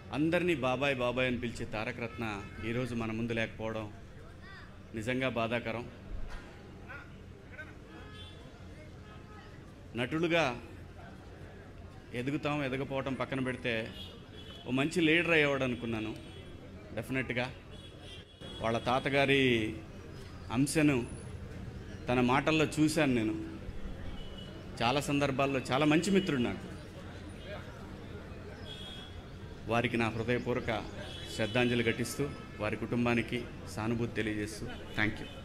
అందరినీ బాబాయ్ బాబాయ్ అని పిలిచే తారకరత్న ఈరోజు మన ముందు లేకపోవడం నిజంగా బాధాకరం నటులుగా ఎదుగుతాం ఎదగపోవటం పక్కన పెడితే ఓ మంచి లీడర్ అయ్యేవాడు అనుకున్నాను డెఫినెట్గా వాళ్ళ తాతగారి అంశను తన మాటల్లో చూశాను నేను చాలా సందర్భాల్లో చాలా మంచి మిత్రుడు నాకు వారికి నా హృదయపూర్వక శ్రద్ధాంజలి ఘటిస్తూ వారి కుటుంబానికి సానుభూతి తెలియజేస్తూ థ్యాంక్ యూ